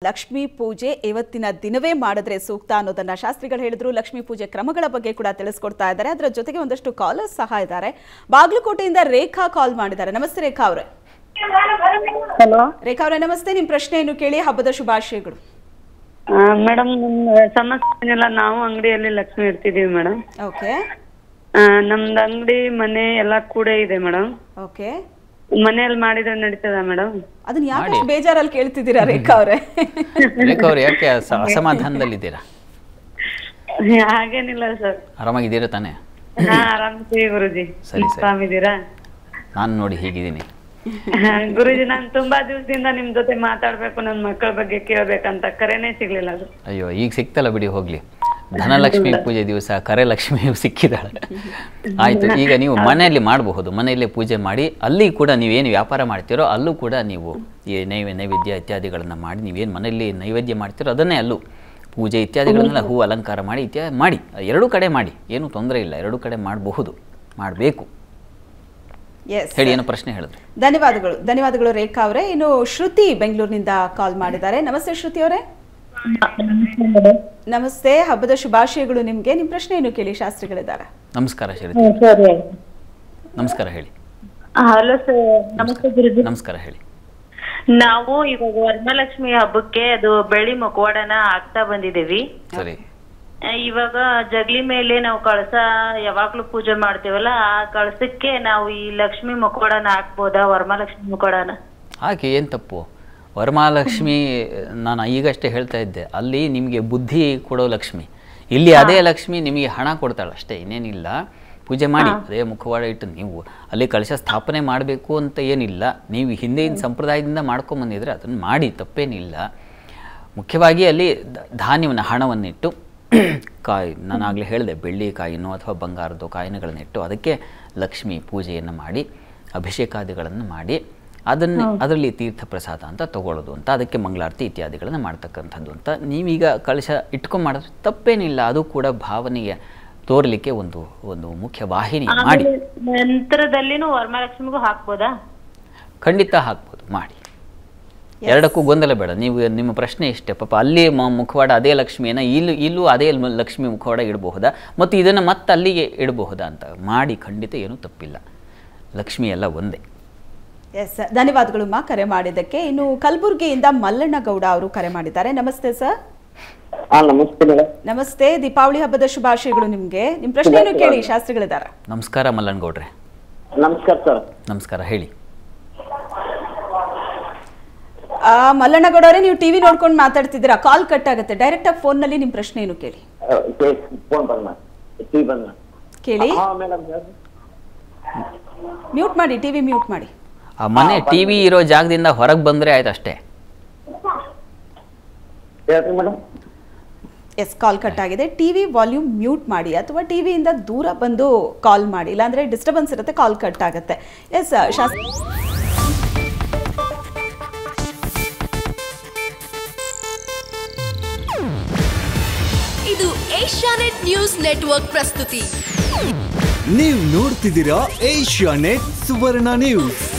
ಲಕ್ಷ್ಮೀ ಪೂಜೆ ಇವತ್ತಿನ ದಿನವೇ ಮಾಡಿದ್ರೆ ಸೂಕ್ತ ಅನ್ನೋದನ್ನ ಶಾಸ್ತ್ರಿಗಳು ಹೇಳಿದ್ರು ಲಕ್ಷ್ಮೀ ಪೂಜೆ ಕ್ರಮಗಳ ಬಗ್ಗೆ ಕೂಡ ತಿಳಿಸ್ಕೊಡ್ತಾ ಇದ್ದಾರೆ ಅದರ ಜೊತೆಗೆ ಒಂದಷ್ಟು ಕಾಲರ್ಸ್ ಸಹ ಇದ್ದಾರೆ ಬಾಗಲಕೋಟೆಯಿಂದ ರೇಖಾ ಕಾಲ್ ಮಾಡಿದ್ದಾರೆ ನಮಸ್ತೆ ರೇಖಾ ಅವರೇ ಹಲೋ ರೇಖಾ ಅವರೇ ನಮಸ್ತೆ ನಿಮ್ಮ ಪ್ರಶ್ನೆಯನ್ನು ಕೇಳಿ ಹಬ್ಬದ ಶುಭಾಶಯಗಳು ಮೇಡಮ್ ನಮ್ಮ ಸಮಸ್ಯೆ ಏನಿಲ್ಲ ನಾವು ಅಂಗಡಿಯಲ್ಲಿ ಲಕ್ಷ್ಮಿ ಇರ್ತಿದೀವಿ ಮೇಡಮ್ ಓಕೆ ನಮ್ದು ಅಂಗಡಿ ಮನೆ ಎಲ್ಲ ಕೂಡ ಇದೆ ಮೇಡಮ್ ಓಕೆ ಮನೆಯಲ್ಲಿ ಮಾಡಿದ್ರೆ ನಡೀತದ ಮೇಡಮ್ ಅದನ್ನ ಯಾಕೆ ಬೇಜಾರಲ್ಲಿ ಕೇಳ್ತಿದ್ದೀರಾ ರೇಖಾ ಅವರೇ ರೇಖಾ ಅವ್ರು ಯಾಕೆ ಅಸ- ಅಸಮಾಧಾನದಲ್ಲಿದ್ದೀರಾ ಹಾಗೇನಿಲ್ಲ ಸರ್ ಆರಾಮಾಗಿದ್ದೀರಾ ತಾನೇ ಹಾ ಆರಾಮಿದ್ದೀವಿ ಗುರುಜಿ ಸರಿ, ಸರಿ. ಆರಾಮಿದ್ದೀರಾ ನಾನು ನೋಡಿ ಹೀಗಿದ್ದೀನಿ ಹಾ, ಗುರುಜಿ ನಾನ್ ತುಂಬಾ ದಿವಸದಿಂದ ನಿಮ್ ಜೊತೆ ಮಾತಾಡ್ಬೇಕು ನನ್ ಮಕ್ಕಳ ಬಗ್ಗೆ ಕೇಳ್ಬೇಕಂತ ಕರೆನೇ ಸಿಗ್ಲಿಲ್ಲ ಅದು ಅಯ್ಯೋ ಈಗ ಸಿಕ್ತಲ್ಲ ಬಿಡಿ ಹೋಗ್ಲಿ ಧನಲಕ್ಷ್ಮಿ ಪೂಜೆ ದಿವಸ ಕರೆಲಕ್ಷ್ಮಿಯು ಸಿಕ್ಕಿದಾಳೆ ಆಯ್ತು ಈಗ ನೀವು ಮನೆಯಲ್ಲಿ ಮಾಡಬಹುದು ಮನೆಯಲ್ಲೇ ಪೂಜೆ ಮಾಡಿ ಅಲ್ಲಿ ಕೂಡ ನೀವೇನು ವ್ಯಾಪಾರ ಮಾಡ್ತೀರೋ ಅಲ್ಲೂ ಕೂಡ ನೀವು ಈ ನೈವೇ ನೈವೇದ್ಯ ಇತ್ಯಾದಿಗಳನ್ನು ಮಾಡಿ ನೀವೇನು ಮನೆಯಲ್ಲಿ ನೈವೇದ್ಯ ಮಾಡ್ತೀರೋ ಅದನ್ನೇ ಅಲ್ಲೂ ಪೂಜೆ ಇತ್ಯಾದಿಗಳನ್ನೆಲ್ಲ ಹೂ ಅಲಂಕಾರ ಮಾಡಿ ಇತ್ಯಾದಿ ಮಾಡಿ ಎರಡೂ ಕಡೆ ಮಾಡಿ ಏನೂ ತೊಂದರೆ ಇಲ್ಲ ಎರಡೂ ಕಡೆ ಮಾಡಬಹುದು ಮಾಡಬೇಕು ಎಸ್ ಹೇಳಿ ಏನೋ ಪ್ರಶ್ನೆ ಹೇಳಿದ್ರು ಧನ್ಯವಾದಗಳು ಧನ್ಯವಾದಗಳು ರೇಖಾ ಅವರೇ ಇನ್ನು ಶ್ರುತಿ ಬೆಂಗಳೂರಿನಿಂದ ಕಾಲ್ ಮಾಡಿದ್ದಾರೆ ನಮಸ್ತೆ ಶ್ರುತಿ ಅವರೇ ನಮಸ್ತೆ ಹಬ್ಬದ ಶುಭಾಶಯಗಳು ನಿಮ್ಗೆ ನಿಮ್ ಪ್ರಶ್ನೆಯನ್ನು ಕೇಳಿ ಶಾಸ್ತ್ರಿಗಳಿದ್ದಾರೆ ನಮಸ್ಕಾರ ಶ್ರೀತಿ ಸರಿ ನಮಸ್ಕಾರ ಹೇಳಿ ಹಲೋ ಸರ್ ನಮಸ್ತೆ ಗುರುಜಿ ನಮಸ್ಕಾರ ಹೇಳಿ ನಾವು ಇವಾಗ ವರಮಹಾಲಕ್ಷ್ಮಿ ಹಬ್ಬಕ್ಕೆ ಅದು ಬೆಳ್ಳಿ ಮುಖವಾಡನ ಹಾಕ್ತಾ ಬಂದಿದ್ದೀವಿ ಸರಿ ಆ, ಇವಾಗ ಜಗ್ಲಿ ಮೇಲೆ ನಾವು ಕಳಸ ಯಾವಾಗ್ಲೂ ಪೂಜೆ ಮಾಡ್ತೀವಲ್ಲ ಆ ಕಳಸಕ್ಕೆ ನಾವು ಈ ಲಕ್ಷ್ಮಿ ಮುಖವಾಡನ ಹಾಕ್ಬೋದಾ ವರಮಹಾಲಕ್ಷ್ಮಿ ಮುಖವಾಡನ ಹಾಗೆ ಏನು ತಪ್ಪು ವರಮಹಾಲಕ್ಷ್ಮಿ ನಾನು ಈಗಷ್ಟೇ ಹೇಳ್ತಾ ಇದ್ದೆ ಅಲ್ಲಿ ನಿಮಗೆ ಬುದ್ಧಿ ಕೊಡೋ ಲಕ್ಷ್ಮಿ ಇಲ್ಲಿ ಅದೇ ಲಕ್ಷ್ಮಿ ನಿಮಗೆ ಹಣ ಕೊಡ್ತಾಳೆ ಅಷ್ಟೇ ಇನ್ನೇನಿಲ್ಲ ಪೂಜೆ ಮಾಡಿ ಅದೇ ಮುಖವಾಡ ಇಟ್ಟು ನೀವು ಅಲ್ಲಿ ಕಳಶ ಸ್ಥಾಪನೆ ಮಾಡಬೇಕು ಅಂತ ಏನಿಲ್ಲ ನೀವು ಹಿಂದಿನ ಸಂಪ್ರದಾಯದಿಂದ ಮಾಡ್ಕೊಂಬಂದಿದ್ರೆ ಅದನ್ನು ಮಾಡಿ ತಪ್ಪೇನಿಲ್ಲ ಮುಖ್ಯವಾಗಿ ಅಲ್ಲಿ ದ- ಧಾನ್ಯವನ್ನು ಹಣವನ್ನಿಟ್ಟು ಕಾಯಿ ನಾನು ಆಗಲೇ ಹೇಳಿದೆ ಬೆಳ್ಳಿ ಕಾಯಿನೋ ಅಥವಾ ಬಂಗಾರದೋ ಕಾಯಿನಗಳನ್ನಿಟ್ಟು ಅದಕ್ಕೆ ಲಕ್ಷ್ಮಿ ಪೂಜೆಯನ್ನು ಮಾಡಿ ಅಭಿಷೇಕಾದಿಗಳನ್ನು ಮಾಡಿ ಅದನ್ನೇ ಅದರಲ್ಲಿ ತೀರ್ಥ ಪ್ರಸಾದ ಅಂತ ತಗೊಳ್ಳೋದು ಅಂತ ಅದಕ್ಕೆ ಮಂಗಳಾರತಿ ಇತ್ಯಾದಿಗಳನ್ನು ಮಾಡ್ತಕ್ಕಂಥದ್ದು ಅಂತ ನೀವೀಗ ಕಳಶ ಇಟ್ಕೊಂಡು ಮಾಡಿದ್ರೆ ತಪ್ಪೇನಿಲ್ಲ ಅದು ಕೂಡ ಭಾವನೆಗೆ ತೋರಲಿಕ್ಕೆ ಒಂದು ಒಂದು ಮುಖ್ಯ ವಾಹಿನಿ ಮಾಡಿ ನಂತರದಲ್ಲಿನೂ ವರಮಹಾಲಕ್ಷ್ಮಿಗೂ ಹಾಕ್ಬೋದಾ ಖಂಡಿತ ಹಾಕ್ಬೋದು ಮಾಡಿ ಎರಡಕ್ಕೂ ಗೊಂದಲ ಬೇಡ ನೀವು ನಿಮ್ಮ ಪ್ರಶ್ನೆ ಇಷ್ಟೇ ಪಾಪ ಅಲ್ಲಿ ಮ- ಮುಖವಾಡ ಅದೇ ಲಕ್ಷ್ಮಿಯನ್ನು ಇಲ್ಲೂ ಇಲ್ಲೂ ಅದೇ ಲ್- ಲಕ್ಷ್ಮಿ ಮುಖವಾಡ ಇಡಬಹುದಾ ಮತ್ತು ಇದನ್ನು ಮತ್ತೆ ಅಲ್ಲಿಗೆ ಇಡಬಹುದಾ ಅಂತ ಮಾಡಿ ಖಂಡಿತ ಏನೂ ತಪ್ಪಿಲ್ಲ ಲಕ್ಷ್ಮಿ ಎಲ್ಲ ಒಂದೇ ಎಸ್ ಧನ್ಯವಾದಗಳು ಮಾ ಕರೆ ಮಾಡಿದ್ದಕ್ಕೆ ಇನ್ನು ಕಲಬುರಗಿಯಿಂದ ಮಲ್ಲಣ್ಣ ಗೌಡ ಅವರು ಕರೆ ಮಾಡಿದ್ದಾರೆ ನಮಸ್ತೆ ಸರ್ ಹಾ ನಮಸ್ತೆ ಮೇಡಮ್ ನಮಸ್ತೆ ದೀಪಾವಳಿ ಹಬ್ಬದ ಶುಭಾಶಯಗಳು ನಿಮ್ಗೆ ನಿಮ್ ಪ್ರಶ್ನೆಯನ್ನು ಕೇಳಿ ಶಾಸ್ತ್ರಿಗಳಿದ್ದಾರೆ ನಮಸ್ಕಾರ ಮಲ್ಲನ್ಗೌಡ್ರೆ ನಮಸ್ಕಾರ ಸರ್ ನಮಸ್ಕಾರ ಹೇಳಿ ಆ, ಮಲ್ಲಣ್ಣ ಗೌಡ ಅವರೇ ನೀವು ಟಿವಿ ನೋಡ್ಕೊಂಡು ಮಾತಾಡ್ತಿದ್ದೀರಾ ಕಾಲ್ ಕಟ್ ಆಗುತ್ತೆ ಡೈರೆಕ್ಟ್ ಆಗಿ ಫೋನ್ ನಲ್ಲಿ ನಿಮ್ ಪ್ರಶ್ನೆಯನ್ನು ಕೇಳಿ ಫೋನ್ ಬಂದ್ ಮಾಡಿ ಟಿ ಬಂದ್ ಮಾಡಿ ಕೇಳಿ ಹಾ ಮೇಡಮ್ ಮ್ಯೂಟ್ ಮಾಡಿ ಟಿವಿ ಮ್ಯೂಟ್ ಮಾಡಿ ಆ ಮನೆ ಟಿ ವಿ ಇರೋ ಜಾಗದಿಂದ ಹೊರಗೆ ಬಂದರೆ ಆಯ್ತು ಅಷ್ಟೇ ಹೇಳ್ರಿ ಮೇಡಮ್ ಎಸ್ ಕಾಲ್ ಕಟ್ ಆಗಿದೆ ಟಿವಿ ವಾಲ್ಯೂಮ್ ಮ್ಯೂಟ್ ಮಾಡಿ ಅಥವಾ ಟಿವಿಯಿಂದ ದೂರ ಬಂದು ಕಾಲ್ ಮಾಡಿ ಇಲ್ಲಾಂದ್ರೆ ಡಿಸ್ಟರ್ಬೆನ್ಸ್ ಇರುತ್ತೆ ಕಾಲ್ ಕಟ್ ಆಗುತ್ತೆ ಎಸ್ ಶಾಸ್ತ್ರ ಇದು ಏಷ್ಯಾನೆಟ್ ನ್ಯೂಸ್ ನೆಟ್ವರ್ಕ್ ಪ್ರಸ್ತುತಿ ನೀವು ನೋಡ್ತಿದ್ದೀರಾ ಏಷ್ಯಾ ನೆಟ್ ಸುವರ್ಣ ನ್ಯೂಸ್